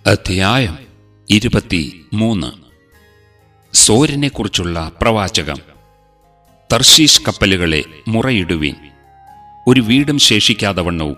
അധ്യായം ഇരുപത്തി മൂന്ന് സോരിനെക്കുറിച്ചുള്ള പ്രവാചകം തർശീഷ് കപ്പലുകളെ മുറയിടുവീൻ ഒരു വീടും ശേഷിക്കാതെ വണ്ണവും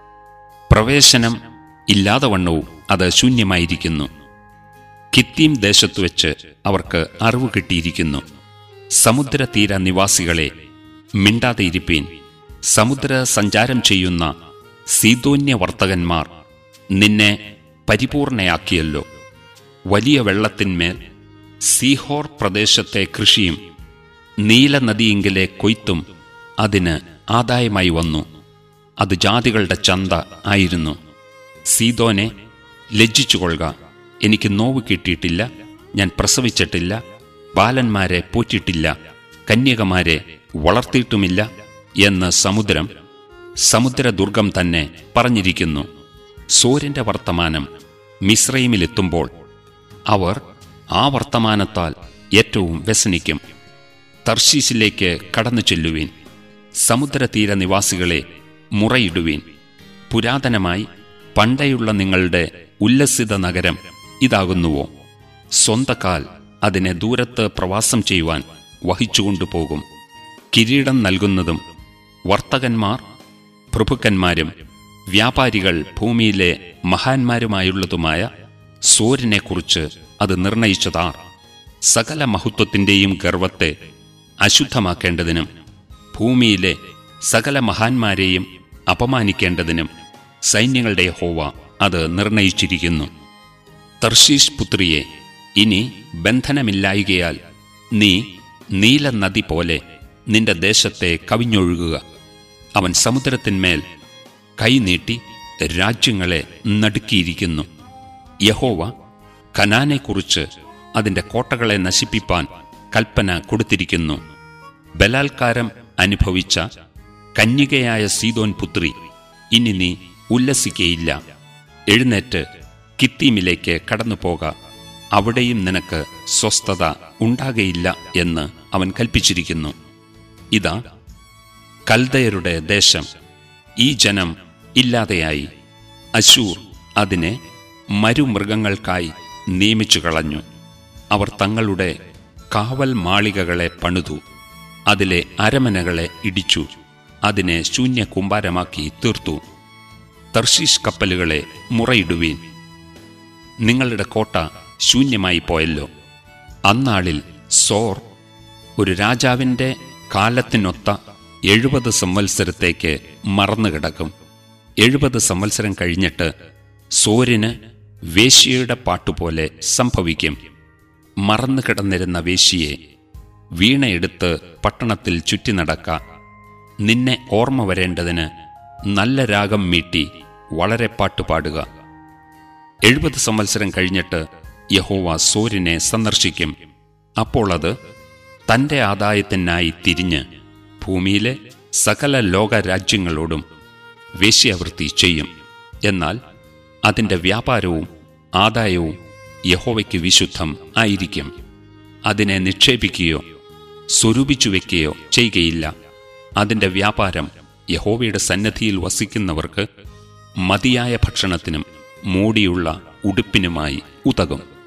പ്രവേശനം ഇല്ലാതെ വണ്ണവും അത് ശൂന്യമായിരിക്കുന്നു കിത്തീം ദേശത്തു വെച്ച് അവർക്ക് അറിവ് കിട്ടിയിരിക്കുന്നു സമുദ്രതീര നിവാസികളെ മിണ്ടാതെ ഇരിപ്പീൻ സമുദ്ര സഞ്ചാരം ചെയ്യുന്ന സീതോന്യ വർത്തകന്മാർ നിന്നെ പരിപൂർണയാക്കിയല്ലോ വലിയ വെള്ളത്തിന്മേൽ സീഹോർ പ്രദേശത്തെ കൃഷിയും നീലനദിയെങ്കിലെ കൊയ്ത്തും അതിന് ആദായമായി വന്നു അത് ജാതികളുടെ ചന്ത ആയിരുന്നു സീതോനെ ലജ്ജിച്ചുകൊള്ളുക എനിക്ക് നോവ് കിട്ടിയിട്ടില്ല ഞാൻ പ്രസവിച്ചിട്ടില്ല ബാലന്മാരെ പോറ്റിട്ടില്ല കന്യകമാരെ വളർത്തിയിട്ടുമില്ല എന്ന് സമുദ്രം സമുദ്രദുർഗം തന്നെ പറഞ്ഞിരിക്കുന്നു സൂര്യന്റെ വർത്തമാനം മിശ്രൈമിലെത്തുമ്പോൾ അവർ ആ വർത്തമാനത്താൽ ഏറ്റവും വ്യസനിക്കും തർശീസിലേക്ക് കടന്നു ചെല്ലുവീൻ സമുദ്രതീര നിവാസികളെ മുറയിടുവീൻ പുരാതനമായി പണ്ടയുള്ള നിങ്ങളുടെ ഉല്ലസിത നഗരം ഇതാകുന്നുവോ സ്വന്തക്കാൽ അതിനെ ദൂരത്ത് പ്രവാസം ചെയ്യുവാൻ വഹിച്ചുകൊണ്ടുപോകും കിരീടം നൽകുന്നതും വർത്തകന്മാർ പ്രഭുക്കന്മാരും വ്യാപാരികൾ ഭൂമിയിലെ മഹാന്മാരുമായുള്ളതുമായ സൂര്യനെക്കുറിച്ച് അത് നിർണയിച്ചതാർ സകല മഹത്വത്തിന്റെയും ഗർവത്തെ അശുദ്ധമാക്കേണ്ടതിനും ഭൂമിയിലെ സകല മഹാന്മാരെയും അപമാനിക്കേണ്ടതിനും സൈന്യങ്ങളുടെ ഹോവ അത് നിർണയിച്ചിരിക്കുന്നു തർശീഷ് പുത്രിയെ ഇനി ബന്ധനമില്ലായികയാൽ നീ നീല നദി പോലെ നിന്റെ ദേശത്തെ കവിഞ്ഞൊഴുകുക അവൻ സമുദ്രത്തിന്മേൽ കൈനീട്ടി രാജ്യങ്ങളെ നടുക്കിയിരിക്കുന്നു യഹോവ കനാനെക്കുറിച്ച് അതിന്റെ കോട്ടകളെ നശിപ്പിപ്പാൻ കൽപ്പന കൊടുത്തിരിക്കുന്നു ബലാത്കാരം അനുഭവിച്ച കന്യകയായ സീതോൻ പുത്രി ഇനി നീ ഉല്ലസിക്കയില്ല എഴുന്നേറ്റ് കിത്തീമിലേക്ക് കടന്നുപോക അവിടെയും നിനക്ക് സ്വസ്ഥത ഉണ്ടാകയില്ല എന്ന് അവൻ കൽപ്പിച്ചിരിക്കുന്നു ഇതാ കൽദയരുടെ ദേശം ഈ ജനം ഇല്ലാതെയായി അശൂർ അതിനെ മരുമൃഗങ്ങൾക്കായി നിയമിച്ചു കളഞ്ഞു അവർ തങ്ങളുടെ കാവൽ മാളികകളെ പണിതു അതിലെ അരമനകളെ ഇടിച്ചു അതിനെ ശൂന്യ കുമ്പാരമാക്കി തീർത്തു തർശീഷ് കപ്പലുകളെ മുറയിടുവീൻ നിങ്ങളുടെ കോട്ട ശൂന്യമായി പോയല്ലോ അന്നാളിൽ സോർ ഒരു രാജാവിന്റെ കാലത്തിനൊത്ത എഴുപത് സംവത്സരത്തേക്ക് മറന്നുകിടക്കും എഴുപത് സംവത്സരം കഴിഞ്ഞിട്ട് സോരിന് വേശ്യയുടെ പാട്ടുപോലെ സംഭവിക്കും മറന്നു കിടന്നിരുന്ന വേശ്യയെ വീണയെടുത്ത് പട്ടണത്തിൽ ചുറ്റി നടക്ക നിന്നെ ഓർമ്മ വരേണ്ടതിന് നല്ല രാഗം മീട്ടി വളരെ പാട്ടുപാടുക എഴുപത് സംവത്സരം കഴിഞ്ഞിട്ട് യഹോവ സോരിനെ സന്ദർശിക്കും അപ്പോൾ അത് തന്റെ ആദായത്തിനായി തിരിഞ്ഞ് ഭൂമിയിലെ സകല ലോകരാജ്യങ്ങളോടും വേശ്യാവൃത്തി ചെയ്യും എന്നാൽ അതിന്റെ വ്യാപാരവും ആദായവും യഹോവയ്ക്ക് വിശുദ്ധം ആയിരിക്കും അതിനെ നിക്ഷേപിക്കുകയോ സ്വരൂപിച്ചു വയ്ക്കുകയോ ചെയ്യുകയില്ല അതിന്റെ വ്യാപാരം യഹോവയുടെ സന്നദ്ധിയിൽ വസിക്കുന്നവർക്ക് മതിയായ ഭക്ഷണത്തിനും മൂടിയുള്ള ഉടുപ്പിനുമായി ഉതകും